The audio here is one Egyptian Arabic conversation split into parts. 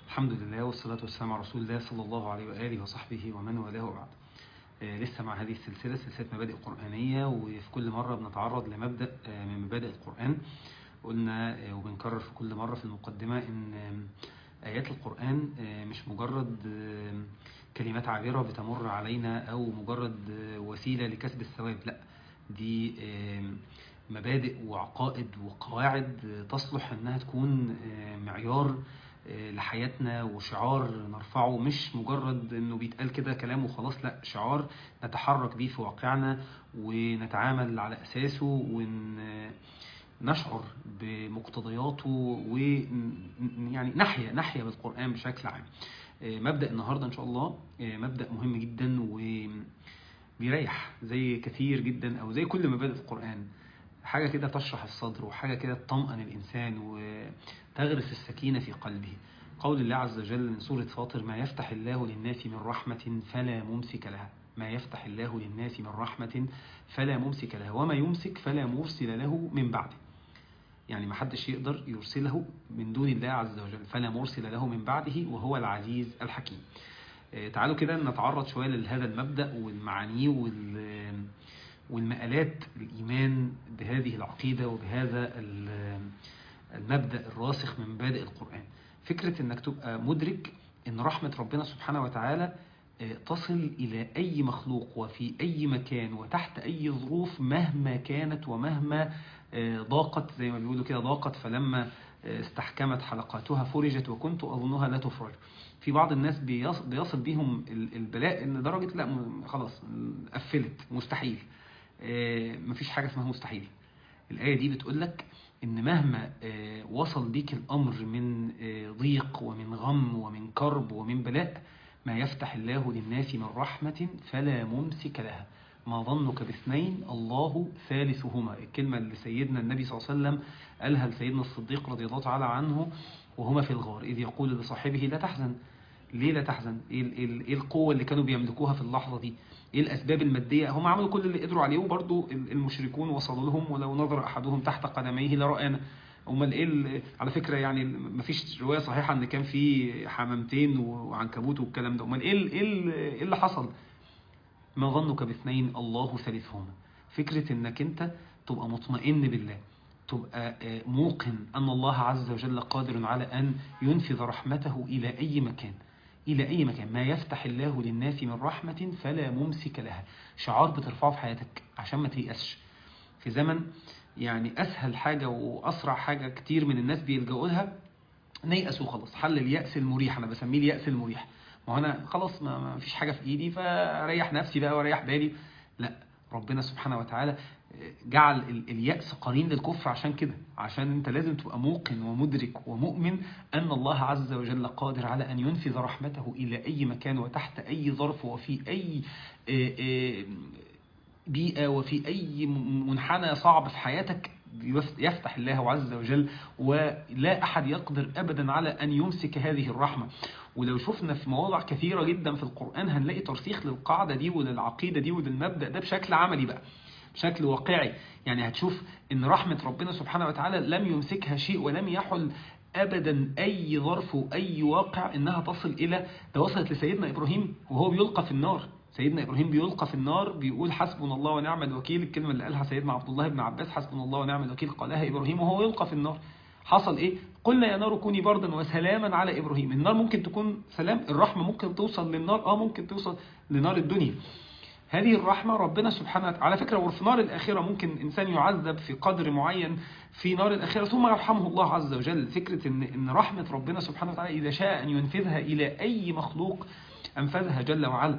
الحمد لله والصلاة والسلام على رسول الله صلى الله عليه وآله وصحبه ومن والاه وبعد آه، لسه مع هذه السلسلة سلسلة مبادئ قرآنية وفي كل مرة بنتعرض لمبدأ آه، من مبادئ القرآن قلنا آه، وبنكرر في كل مرة في المقدمة إن آه، آيات القرآن آه، مش مجرد آه، كلمات عابرة بتمر علينا أو مجرد آه، وسيلة لكسب الثواب لا دي آه، مبادئ وعقائد وقواعد آه، تصلح إنها تكون آه، معيار آه، لحياتنا وشعار نرفعه مش مجرد انه بيتقال كده كلام وخلاص لا شعار نتحرك بيه في واقعنا ونتعامل على اساسه ونشعر بمقتضياته ويعني نحيا نحيا بالقرآن بشكل عام آه، مبدأ النهاردة ان شاء الله آه، مبدأ مهم جدا وبيريح زي كثير جدا او زي كل مبادئ القرآن حاجة كده تشرح الصدر وحاجة كده تطمئن الإنسان وتغرس السكينة في قلبه قول الله عز وجل من سورة فاطر ما يفتح الله للناس من رحمة فلا ممسك لها ما يفتح الله للناس من رحمة فلا ممسك لها وما يمسك فلا مرسل له من بعده يعني ما حدش يقدر يرسله من دون الله عز وجل فلا مرسل له من بعده وهو العزيز الحكيم آه، تعالوا كده نتعرض شوية لهذا المبدأ والمعانيه وال والمآلات الإيمان بهذه العقيدة وبهذا ال- المبدأ الراسخ من مبادئ القرآن فكرة أنك تبقى مدرك أن رحمة ربنا سبحانه وتعالى آه، تصل إلى أي مخلوق وفي أي مكان وتحت أي ظروف مهما كانت ومهما آه، ضاقت زي ما بيقولوا كده ضاقت فلما آه، استحكمت حلقاتها فرجت وكنت أظنها لا تفرج في بعض الناس بيص- بيصل بيهم ال- البلاء ان درجة لا م- خلاص م- قفلت مستحيل آه، مفيش حاجة اسمها مستحيل الآية دي بتقول لك إن مهما آه، وصل بيك الأمر من آه، ضيق ومن غم ومن كرب ومن بلاء ما يفتح الله للناس من رحمة فلا ممسك لها ما ظنك باثنين الله ثالثهما الكلمة اللي سيدنا النبي صلى الله عليه وسلم قالها لسيدنا الصديق رضي الله تعالى عنه وهما في الغار إذ يقول لصاحبه لا تحزن ليه لا تحزن ايه ال- ال- ايه القوه اللي كانوا بيملكوها في اللحظه دي ايه الاسباب الماديه هم عملوا كل اللي قدروا عليه وبرضه ال- المشركون وصلوا لهم ولو نظر احدهم تحت قدميه لرآنا امال ايه ال- على فكره يعني مفيش روايه صحيحه ان كان في حمامتين وعنكبوت والكلام ده امال ايه ال- ايه ال- ايه اللي حصل ما ظنك باثنين الله ثالثهما فكره انك انت تبقى مطمئن بالله تبقى آه، موقن أن الله عز وجل قادر على أن ينفذ رحمته إلى أي مكان إلى أي مكان ما يفتح الله للناس من رحمة فلا ممسك لها شعار بترفعه في حياتك عشان ما تيأسش في زمن يعني أسهل حاجة وأسرع حاجة كتير من الناس بيلجأوا لها نيأس وخلاص حل اليأس المريح أنا بسميه اليأس المريح ما هو أنا خلاص ما, ما فيش حاجة في إيدي فأريح نفسي بقى وأريح بالي لا ربنا سبحانه وتعالى جعل ال- اليأس قرين للكفر عشان كده عشان انت لازم تبقى موقن ومدرك ومؤمن أن الله عز وجل قادر على أن ينفذ رحمته إلى أي مكان وتحت أي ظرف وفي أي آه، آه، بيئة وفي أي م- منحنى صعب في حياتك يف- يفتح الله عز وجل ولا أحد يقدر أبدا على أن يمسك هذه الرحمة ولو شفنا في مواضع كثيرة جدا في القرآن هنلاقي ترسيخ للقاعدة دي وللعقيدة دي وللمبدأ ده بشكل عملي بقى بشكل واقعي يعني هتشوف ان رحمة ربنا سبحانه وتعالى لم يمسكها شيء ولم يحل ابدا اي ظرف واي واقع انها تصل الى ده وصلت لسيدنا ابراهيم وهو بيلقى في النار سيدنا ابراهيم بيلقى في النار بيقول حسبنا الله ونعم الوكيل الكلمه اللي قالها سيدنا عبد الله بن عباس حسبنا الله ونعم الوكيل قالها ابراهيم وهو يلقى في النار حصل ايه قلنا يا نار كوني بردا وسلاما على ابراهيم النار ممكن تكون سلام الرحمه ممكن توصل للنار اه ممكن توصل لنار الدنيا هذه الرحمة ربنا سبحانه وتعالى على فكرة وفي نار الآخرة ممكن إنسان يعذب في قدر معين في نار الآخرة ثم يرحمه الله عز وجل فكرة إن, إن رحمة ربنا سبحانه وتعالى إذا شاء أن ينفذها إلى أي مخلوق أنفذها جل وعلا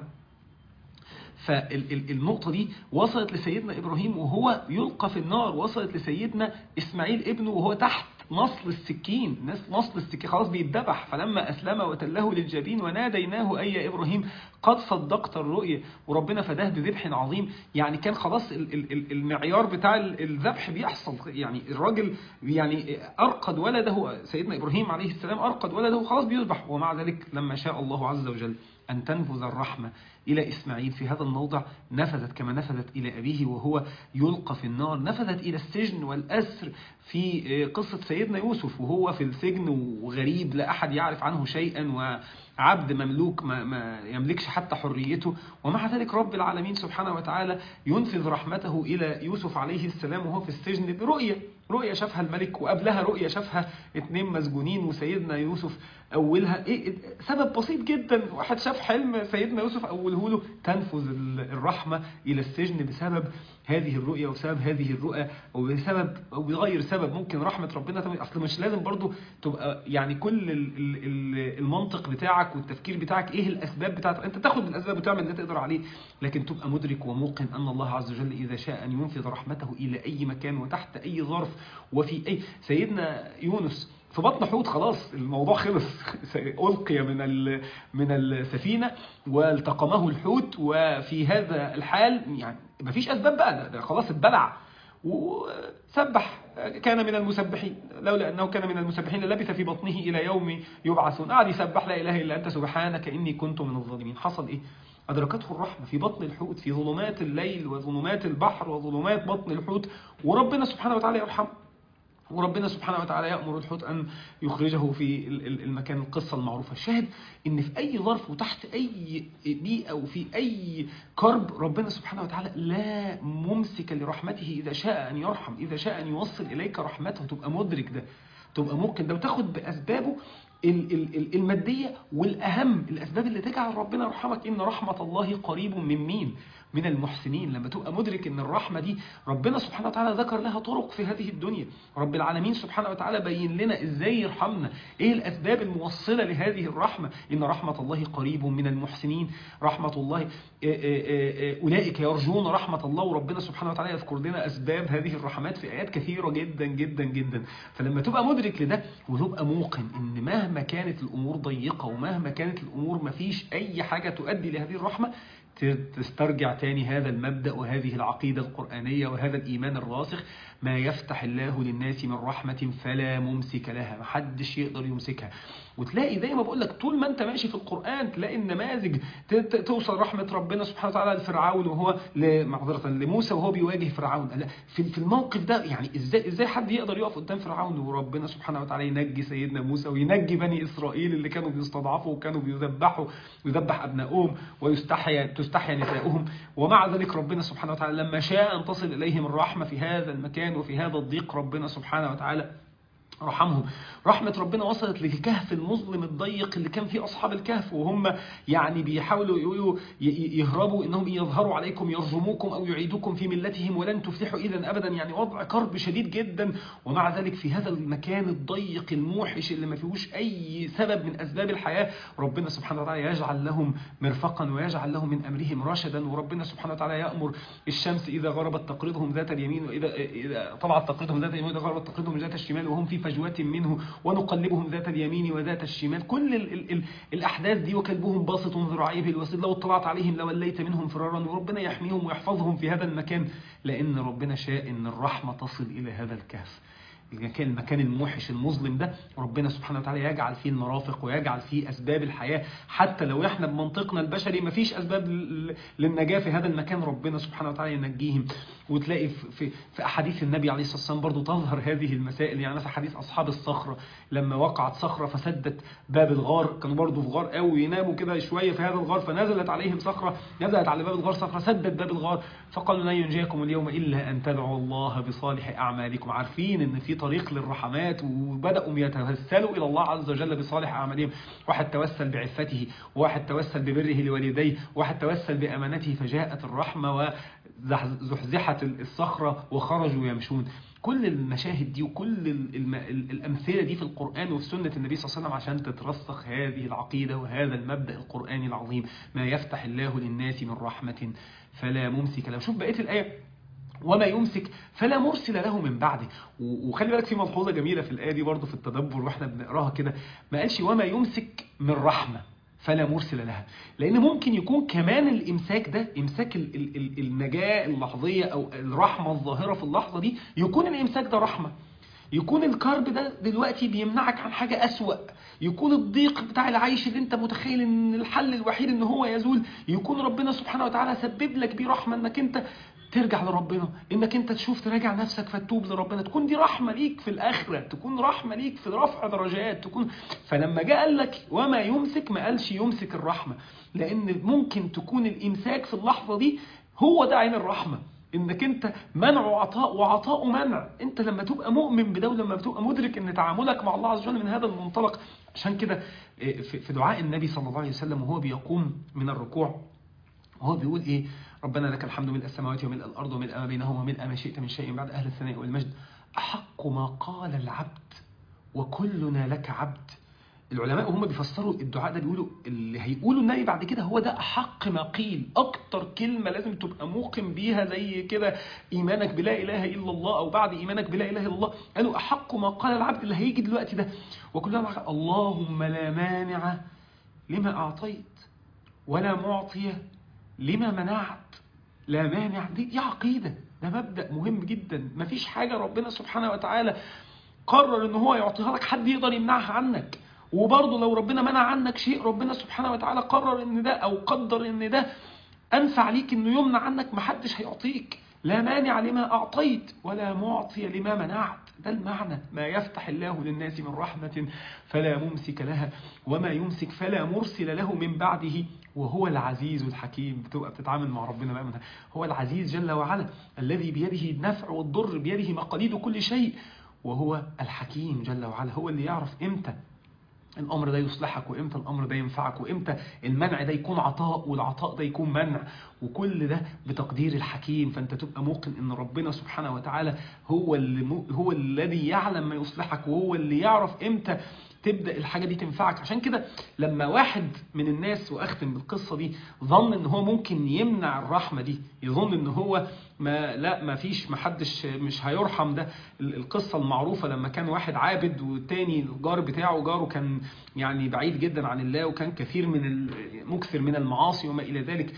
فالنقطة دي وصلت لسيدنا إبراهيم وهو يلقى في النار وصلت لسيدنا إسماعيل ابنه وهو تحت نصل السكين نص- نصل السكين خلاص بيتذبح فلما أسلم وتله للجبين وناديناه أي يا إبراهيم قد صدقت الرؤية وربنا فداه بذبح عظيم يعني كان خلاص ال- ال- ال- المعيار بتاع ال- الذبح بيحصل يعني الراجل يعني أرقد ولده سيدنا إبراهيم عليه السلام أرقد ولده خلاص بيذبح ومع ذلك لما شاء الله عز وجل أن تنفذ الرحمة إلى إسماعيل في هذا الموضع نفذت كما نفذت إلى أبيه وهو يلقى في النار نفذت إلى السجن والأسر في قصة سيدنا يوسف وهو في السجن وغريب لا أحد يعرف عنه شيئا وعبد مملوك ما, ما يملكش حتى حريته ومع ذلك رب العالمين سبحانه وتعالى ينفذ رحمته إلى يوسف عليه السلام وهو في السجن برؤية رؤية شافها الملك وقبلها رؤية شافها اتنين مسجونين وسيدنا يوسف أولها إيه سبب بسيط جدا واحد شاف حلم سيدنا يوسف أوله له تنفذ الرحمة إلى السجن بسبب هذه الرؤية وبسبب هذه الرؤى وبسبب أو بغير سبب ممكن رحمة ربنا تم... أصل مش لازم برضو تبقى يعني كل ال- ال- ال- المنطق بتاعك والتفكير بتاعك إيه الأسباب بتاعتك أنت تاخد بالأسباب وتعمل اللي تقدر عليه لكن تبقى مدرك وموقن أن الله عز وجل إذا شاء أن ينفذ رحمته إلى أي مكان وتحت أي ظرف وفي أي سيدنا يونس في بطن حوت خلاص الموضوع خلص ألقي من ال- من السفينة والتقمه الحوت وفي هذا الحال يعني مفيش أسباب بقى ده- ده خلاص اتبلع وسبح كان من المسبحين لولا أنه كان من المسبحين للبث في بطنه إلى يوم يبعثون قعد يسبح لا إله إلا أنت سبحانك إني كنت من الظالمين حصل إيه أدركته الرحمة في بطن الحوت في ظلمات الليل وظلمات البحر وظلمات بطن الحوت وربنا سبحانه وتعالى يرحمه وربنا سبحانه وتعالى يأمر الحوت أن يخرجه في ال- ال- المكان القصة المعروفة الشاهد إن في أي ظرف وتحت أي بيئة وفي أي كرب ربنا سبحانه وتعالى لا ممسك لرحمته إذا شاء أن يرحم إذا شاء أن يوصل إليك رحمته تبقى مدرك ده تبقى ممكن ده وتاخد بأسبابه ال- ال- ال- المادية والأهم الأسباب اللي تجعل ربنا يرحمك إن رحمة الله قريب من مين من المحسنين لما تبقى مدرك ان الرحمة دي ربنا سبحانه وتعالى ذكر لها طرق في هذه الدنيا رب العالمين سبحانه وتعالى بين لنا ازاي يرحمنا ايه الاسباب الموصلة لهذه الرحمة ان رحمة الله قريب من المحسنين رحمة الله آه، آه، آه، آه، اولئك يرجون رحمة الله وربنا سبحانه وتعالى يذكر لنا اسباب هذه الرحمات في ايات كثيرة جدا جدا جدا فلما تبقى مدرك لده وتبقى موقن ان مهما كانت الامور ضيقة ومهما كانت الامور مفيش اي حاجة تؤدي لهذه الرحمة تسترجع تاني هذا المبدأ وهذه العقيدة القرآنية وهذا الإيمان الراسخ ما يفتح الله للناس من رحمة فلا ممسك لها محدش يقدر يمسكها وتلاقي زي ما بقول لك طول ما انت ماشي في القرآن تلاقي النماذج ت- ت- توصل رحمة ربنا سبحانه وتعالى لفرعون وهو ل- معذرة لموسى وهو بيواجه فرعون لا في في الموقف ده يعني ازاي ازاي حد يقدر يقف قدام فرعون وربنا سبحانه وتعالى ينجي سيدنا موسى وينجي بني إسرائيل اللي كانوا بيستضعفوا وكانوا بيذبحوا يذبح أبنائهم ويستحيا تستحيا نساؤهم ومع ذلك ربنا سبحانه وتعالى لما شاء أن تصل إليهم الرحمة في هذا المكان وفي هذا الضيق ربنا سبحانه وتعالى رحمهم رحمة ربنا وصلت للكهف المظلم الضيق اللي كان فيه أصحاب الكهف وهم يعني بيحاولوا يقولوا ي- ي- يهربوا إنهم يظهروا عليكم يرجموكم أو يعيدوكم في ملتهم ولن تفلحوا إذا أبدا يعني وضع كرب شديد جدا ومع ذلك في هذا المكان الضيق الموحش اللي ما فيهوش أي سبب من أسباب الحياة ربنا سبحانه وتعالى يجعل لهم مرفقا ويجعل لهم من أمرهم رشدا وربنا سبحانه وتعالى يأمر الشمس إذا غربت تقرضهم ذات اليمين وإذا إذا طلعت تقرضهم ذات اليمين وإذا غربت تقرضهم ذات الشمال وهم في فجوة منه ونقلبهم ذات اليمين وذات الشمال كل ال ال ال الأحداث دي وكلبهم باسط ذراعيه بالوسيط لو اطلعت عليهم لوليت منهم فرارا وربنا يحميهم ويحفظهم في هذا المكان لأن ربنا شاء أن الرحمة تصل إلى هذا الكهف المكان المكان الموحش المظلم ده ربنا سبحانه وتعالى يجعل فيه المرافق ويجعل فيه أسباب الحياة حتى لو احنا بمنطقنا البشري مفيش أسباب ل- للنجاة في هذا المكان ربنا سبحانه وتعالى ينجيهم وتلاقي في, في, في أحاديث النبي عليه الصلاة والسلام برضو تظهر هذه المسائل يعني مثلا حديث أصحاب الصخرة لما وقعت صخرة فسدت باب الغار كانوا برضو في غار قوي يناموا كده شوية في هذا الغار فنزلت عليهم صخرة نزلت على باب الغار صخرة سدت باب الغار فقالوا لن ينجيكم اليوم إلا أن تدعوا الله بصالح أعمالكم عارفين إن في طريق للرحمات وبدأوا يتوسلوا إلى الله عز وجل بصالح أعمالهم واحد توسل بعفته وواحد توسل ببره لوالديه وواحد توسل بأمانته فجاءت الرحمة وزحزحت الصخرة وخرجوا يمشون كل المشاهد دي وكل الم- الأمثلة دي في القرآن وفي سنة النبي صلى الله عليه وسلم عشان تترسخ هذه العقيدة وهذا المبدأ القرآني العظيم ما يفتح الله للناس من رحمة فلا ممسك له شوف بقية الآية وما يمسك فلا مرسل له من بعده و- وخلي بالك في ملحوظة جميلة في الآية دي برضه في التدبر واحنا بنقراها كده ما قالش وما يمسك من رحمة فلا مرسل لها لأن ممكن يكون كمان الإمساك ده إمساك ال- ال- ال- النجاة اللحظية أو الرحمة الظاهرة في اللحظة دي يكون الإمساك ده رحمة يكون الكرب ده دلوقتي بيمنعك عن حاجة أسوأ يكون الضيق بتاع العيش اللي انت متخيل ان الحل الوحيد ان هو يزول يكون ربنا سبحانه وتعالى سبب لك بيه رحمه انك انت ترجع لربنا انك انت تشوف تراجع نفسك فتوب لربنا تكون دي رحمه ليك في الاخره تكون رحمه ليك في رفع درجات تكون فلما جاء قال لك وما يمسك ما قالش يمسك الرحمه لان ممكن تكون الامساك في اللحظه دي هو ده عين الرحمه انك انت منع وعطاء وعطاء منع انت لما تبقى مؤمن بده ولما تبقى مدرك ان تعاملك مع الله عز وجل من هذا المنطلق عشان كده في دعاء النبي صلى الله عليه وسلم وهو بيقوم من الركوع وهو بيقول ايه ربنا لك الحمد ملء السماوات وملء الارض وملء ما بينهما وملء ما شئت من شيء بعد اهل الثناء والمجد احق ما قال العبد وكلنا لك عبد العلماء هم بيفسروا الدعاء ده بيقولوا اللي هيقولوا النبي بعد كده هو ده احق ما قيل اكتر كلمه لازم تبقى موقن بيها زي كده ايمانك بلا اله الا الله او بعد ايمانك بلا اله الا الله قالوا احق ما قال العبد اللي هيجي دلوقتي ده وكلنا اللهم لا مانع لما اعطيت ولا معطي لما منعت لا مانع دي, دي عقيده ده مبدا مهم جدا مفيش حاجه ربنا سبحانه وتعالى قرر ان هو يعطيها لك حد يقدر يمنعها عنك وبرضه لو ربنا منع عنك شيء ربنا سبحانه وتعالى قرر ان ده او قدر ان ده انفع ليك انه يمنع عنك محدش هيعطيك لا مانع لما اعطيت ولا معطي لما منعت ده المعنى ما يفتح الله للناس من رحمة فلا ممسك لها وما يمسك فلا مرسل له من بعده وهو العزيز الحكيم بتبقى بتتعامل مع ربنا بقى منها هو العزيز جل وعلا الذي بيده النفع والضر بيده مقاليد كل شيء وهو الحكيم جل وعلا هو اللي يعرف امتى الامر ده يصلحك وامتى الامر ده ينفعك وامتى المنع ده يكون عطاء والعطاء ده يكون منع وكل ده بتقدير الحكيم فانت تبقى موقن ان ربنا سبحانه وتعالى هو اللي هو الذي يعلم ما يصلحك وهو اللي يعرف امتى تبدا الحاجه دي تنفعك عشان كده لما واحد من الناس واختم بالقصه دي ظن ان هو ممكن يمنع الرحمه دي يظن ان هو ما لا ما فيش ما حدش مش هيرحم ده القصه المعروفه لما كان واحد عابد والتاني الجار بتاعه جاره كان يعني بعيد جدا عن الله وكان كثير من مكثر من المعاصي وما الى ذلك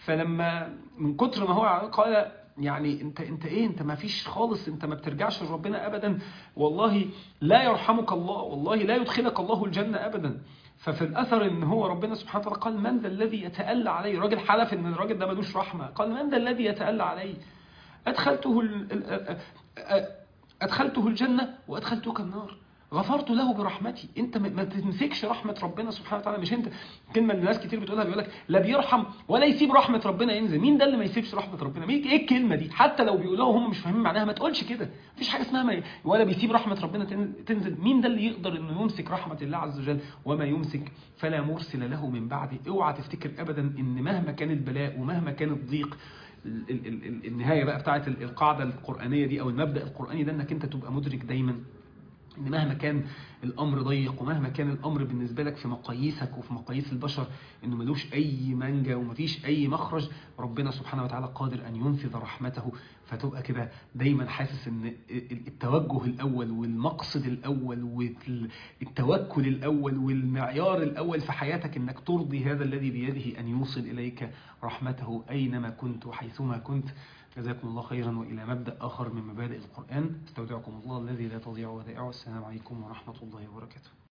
فلما من كتر ما هو قال يعني انت انت ايه انت ما فيش خالص انت ما بترجعش لربنا ابدا والله لا يرحمك الله والله لا يدخلك الله الجنه ابدا ففي الاثر ان هو ربنا سبحانه وتعالى قال من ذا الذي يتألى علي الراجل حلف ان الراجل ده ملوش رحمه قال من ذا الذي يتألى علي ادخلته ادخلته الجنه وادخلتك النار غفرت له برحمتي انت ما تمسكش رحمه ربنا سبحانه وتعالى مش انت كلمه اللي ناس كتير بتقولها بيقول لك لا بيرحم ولا يسيب رحمه ربنا ينزل مين ده اللي ما يسيبش رحمه ربنا مين ايه الكلمه دي حتى لو بيقولوها وهم مش فاهمين معناها ما تقولش كده مفيش حاجه اسمها ما ولا بيسيب رحمه ربنا تنزل مين ده اللي يقدر انه يمسك رحمه الله عز وجل وما يمسك فلا مرسل له من بعده اوعى تفتكر ابدا ان مهما كان البلاء ومهما كان الضيق النهايه بقى بتاعت القاعده القرانيه دي او المبدا القراني ده انك انت تبقى مدرك دايما ان مهما كان الامر ضيق ومهما كان الامر بالنسبه لك في مقاييسك وفي مقاييس البشر انه ملوش اي منجا ومفيش اي مخرج ربنا سبحانه وتعالى قادر ان ينفذ رحمته فتبقى كده دايما حاسس ان التوجه الاول والمقصد الاول والتوكل الاول والمعيار الاول في حياتك انك ترضي هذا الذي بيده ان يوصل اليك رحمته اينما كنت وحيثما كنت جزاكم الله خيرا وإلى مبدأ آخر من مبادئ القرآن استودعكم الله الذي لا تضيع ودائعه السلام عليكم ورحمة الله وبركاته